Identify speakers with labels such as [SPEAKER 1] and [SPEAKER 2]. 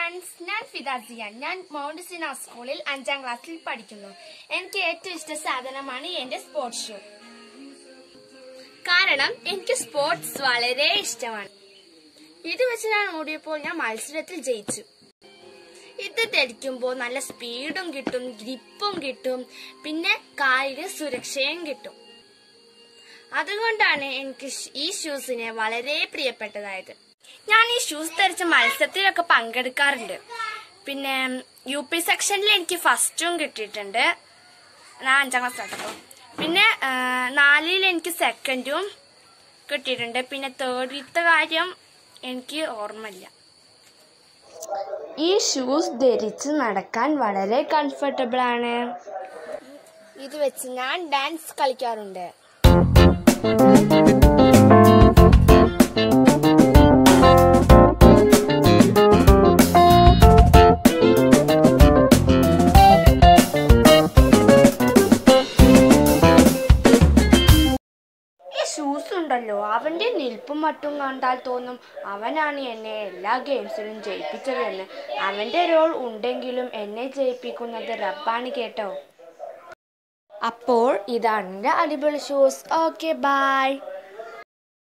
[SPEAKER 1] friends ഞാൻ ഫിദാസിയാൻ ഞാൻ mount സിന സ്കൂളിൽ അഞ്ചാം ക്ലാസ്സിൽ പഠിക്കുന്നു എനിക്ക് ഏറ്റവും ഇഷ്ട സാധനമാണ് എന്റെ സ്പോർട്സ് ഷൂ കാരണം എനിക്ക് സ്പോർട്സ് വളരെ ഇഷ്ടമാണ് ഇത് വെച്ച് ഞാൻ ഓടിയപ്പോൾ ഞാൻ മത്സരത്തിൽ ജയിച്ചു ഇത് ധരിക്കുമ്പോൾ നല്ല സ്പീഡും കിട്ടും ഗ്രിപ്പും കിട്ടും പിന്നെ കാലിന് സുരക്ഷയും കിട്ടും അതുകൊണ്ടാണ് എനിക്ക് ഷ് ഈ ഷൂസിനെ വളരെ പ്രിയപ്പെട്ടതായത് ഞാൻ ഈ ഷൂസ് ധരിച്ച മത്സരത്തിലൊക്കെ പങ്കെടുക്കാറുണ്ട് പിന്നെ യു പി സെക്ഷനിൽ എനിക്ക് ഫസ്റ്റും കിട്ടിയിട്ടുണ്ട് ഞാൻ അഞ്ചാം ക്ലാസ് ആട്ടപ്പോൾ പിന്നെ ആ, നാലിൽ എനിക്ക് സെക്കൻഡും കിട്ടിയിട്ടുണ്ട് പിന്നെ തേർഡിലത്തെ കാര്യം എനിക്ക് ഓർമ്മയില്ല ഈ ഷൂസ് ധരിച്ച് നടക്കാൻ വളരെ കംഫർട്ടബിൾ ആണ് ഇത് വെച്ച് ഞാൻ ഡാൻസ് കളിക്കാറുണ്ട് ഈ ഷൂസ് ഉണ്ടല്ലോ അവന്റെ നിൽപ്പും മട്ടും കണ്ടാൽ തോന്നും അവനാണ് എന്നെ എല്ലാ ഗെയിംസിലും ജയിപ്പിച്ചതെന്ന് അവന്റെ റോൾ ഉണ്ടെങ്കിലും എന്നെ ജയിപ്പിക്കുന്നത് റബ്ബാണ് കേട്ടോ അപ്പോൾ ഇതാണ് എൻ്റെ അടിപൊളി ഷൂസ് ഓക്കെ ബൈ